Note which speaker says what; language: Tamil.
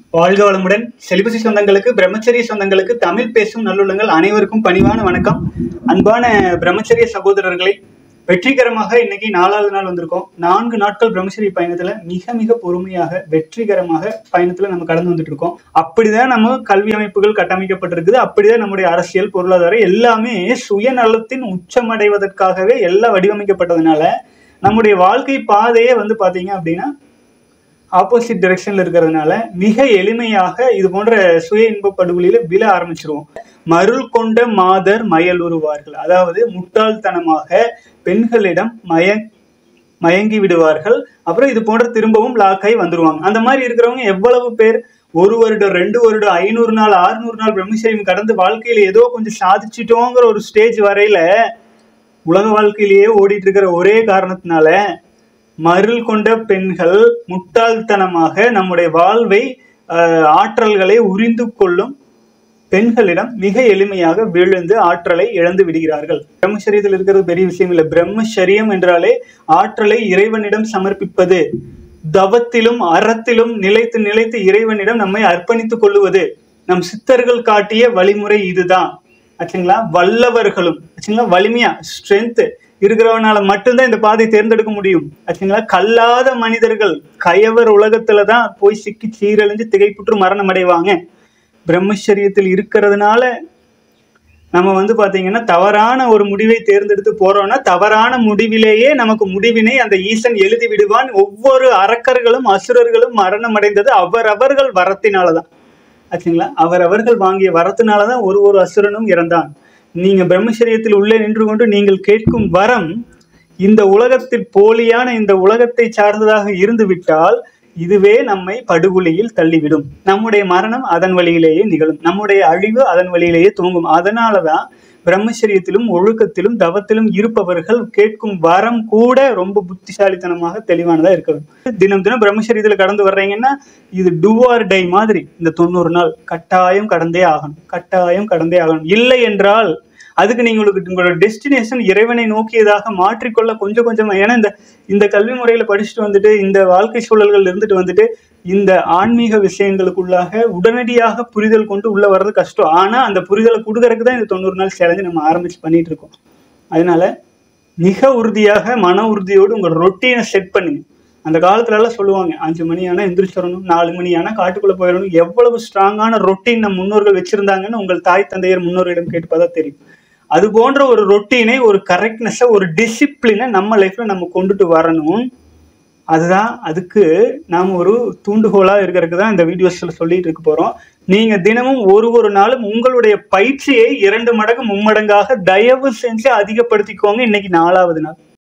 Speaker 1: வாழ்க வளமுடன் செலிபசி சொந்தங்களுக்கு பிரம்மச்சரிய சொந்தங்களுக்கு தமிழ் பேசும் நல்லுள்ளங்கள் அனைவருக்கும் பணிவான வணக்கம் அன்பான பிரம்மச்சரிய சகோதரர்களை வெற்றிகரமாக இன்னைக்கு நாலாவது நாள் வந்திருக்கோம் நான்கு நாட்கள் பிரம்மச்சரிய பயணத்துல மிக மிக பொறுமையாக வெற்றிகரமாக பயணத்துல நம்ம கடந்து வந்துட்டு இருக்கோம் அப்படிதான் நம்ம கல்வி அமைப்புகள் கட்டமைக்கப்பட்டிருக்குது அப்படிதான் நம்முடைய அரசியல் பொருளாதாரம் எல்லாமே சுயநலத்தின் உச்சமடைவதற்காகவே எல்லாம் வடிவமைக்கப்பட்டதுனால நம்முடைய வாழ்க்கை பாதையே வந்து பாத்தீங்க அப்படின்னா ஆப்போசிட் டைரக்ஷன்ல இருக்கிறதுனால மிக எளிமையாக இது போன்ற சுய இன்ப படுகொலியில விழ ஆரம்பிச்சிருவோம் மருள் கொண்ட மாதர் மயலுருவார்கள் அதாவது முட்டாள்தனமாக பெண்களிடம் மய மயங்கி விடுவார்கள் அப்புறம் இது போன்ற திரும்பவும் லாக்காய் வந்துருவாங்க அந்த மாதிரி இருக்கிறவங்க எவ்வளவு பேர் ஒரு வருடம் ரெண்டு வருடம் ஐநூறு நாள் ஆறுநூறு நாள் பிரம்மச்சரியம் கடந்து வாழ்க்கையில ஏதோ கொஞ்சம் சாதிச்சிட்டோங்கிற ஒரு ஸ்டேஜ் வரையில உலக வாழ்க்கையிலேயே ஓடிட்டு இருக்கிற ஒரே காரணத்தினால மருள் கொண்ட பெண்கள் முட்டாள்தனமாக நம்முடைய வாழ்வை ஆஹ், ஆற்றல்களை உரிந்து கொள்ளும் பெண்களிடம் மிக எளிமையாக விழுந்து ஆற்றலை இழந்து விடுகிறார்கள் பிரம்மச்சரியத்தில் இருக்கிறது பெரிய விஷயம் இல்லை பிரம்மச்சரியம் என்றாலே ஆற்றலை இறைவனிடம் சமர்ப்பிப்பது தவத்திலும் அறத்திலும் நிலைத்து நிலைத்து இறைவனிடம் நம்மை அர்ப்பணித்துக் கொள்ளுவது நம் சித்தர்கள் காட்டிய வழிமுறை இதுதான் ஆச்சுங்களா வல்லவர்களும் ஆச்சுங்களா வலிமையா ஸ்ட்ரென்த் இருக்கிறவனால மட்டும்தான் இந்த பாதை தேர்ந்தெடுக்க முடியும் ஆச்சுங்களா கல்லாத மனிதர்கள் கயவர் உலகத்துல தான் போய் சிக்கி சீரழிஞ்சு திகைப்புற்று மரணம் அடைவாங்க பிரம்மச்சரியத்தில் இருக்கிறதுனால நம்ம வந்து பாத்தீங்கன்னா தவறான ஒரு முடிவை தேர்ந்தெடுத்து போறோம்னா தவறான முடிவிலேயே நமக்கு முடிவினை அந்த ஈசன் எழுதி விடுவான் ஒவ்வொரு அரக்கர்களும் அசுரர்களும் மரணம் அடைந்தது அவரவர்கள் வரத்தினாலதான் ஆச்சுங்களா அவரவர்கள் வாங்கிய வரத்தினாலதான் ஒரு ஒரு அசுரனும் இறந்தான் நீங்க பிரம்மச்சரியத்தில் உள்ளே நின்று கொண்டு நீங்கள் கேட்கும் வரம் இந்த உலகத்தில் போலியான இந்த உலகத்தை சார்ந்ததாக இருந்து விட்டால் இதுவே நம்மை படுகொலியில் தள்ளிவிடும் நம்முடைய மரணம் அதன் வழியிலேயே நிகழும் நம்முடைய அழிவு அதன் வழியிலேயே தூங்கும் அதனாலதான் பிரம்மச்சரியத்திலும் ஒழுக்கத்திலும் தவத்திலும் இருப்பவர்கள் கேட்கும் வரம் கூட ரொம்ப புத்திசாலித்தனமாக தெளிவானதா இருக்க வேண்டும் தினம் தினம் பிரம்மச்சரியத்துல கடந்து வர்றீங்கன்னா இது டூ ஆர் டை மாதிரி இந்த தொண்ணூறு நாள் கட்டாயம் கடந்தே ஆகணும் கட்டாயம் கடந்தே ஆகணும் இல்லை என்றால் அதுக்கு நீங்க உங்களுக்கு உங்களோட டெஸ்டினேஷன் இறைவனை நோக்கியதாக மாற்றிக்கொள்ள கொஞ்சம் கொஞ்சமா ஏன்னா இந்த இந்த கல்வி முறையில படிச்சுட்டு வந்துட்டு இந்த வாழ்க்கை சூழல்கள் இருந்துட்டு வந்துட்டு இந்த ஆன்மீக விஷயங்களுக்குள்ளாக உடனடியாக புரிதல் கொண்டு உள்ள வர்றது கஷ்டம் ஆனா அந்த புரிதலை கொடுக்கறதுக்கு தான் இந்த தொண்ணூறு நாள் சேலஞ்சு நம்ம ஆரம்பிச்சு பண்ணிட்டு இருக்கோம் அதனால மிக உறுதியாக மன உறுதியோடு உங்க ரொட்டீனை செட் பண்ணுங்க அந்த காலத்துல எல்லாம் சொல்லுவாங்க அஞ்சு மணி ஆனா எந்திரிச்சிடணும் நாலு மணி ஆனா காட்டுக்குள்ள போயிடணும் எவ்வளவு ஸ்ட்ராங்கான ரொட்டீன் நம் முன்னோர்கள் வச்சிருந்தாங்கன்னு உங்கள் தாய் தந்தையர் முன்னோர்களிடம் கேட்டுப்பதான் தெரியும் அது போன்ற ஒரு ரொட்டீனை ஒரு கரெக்ட்னஸை ஒரு டிசிப்ளினை நம்ம லைஃப்ல நம்ம கொண்டுட்டு வரணும் அதுதான் அதுக்கு நாம் ஒரு தூண்டுகோலா இருக்கிறதுக்கு தான் இந்த வீடியோஸ்ல சொல்லிட்டு இருக்க போறோம் நீங்க தினமும் ஒரு ஒரு நாளும் உங்களுடைய பயிற்சியை இரண்டு மடங்கு மும்மடங்காக தயவு செஞ்சு அதிகப்படுத்திக்கோங்க இன்னைக்கு நாலாவது நாள்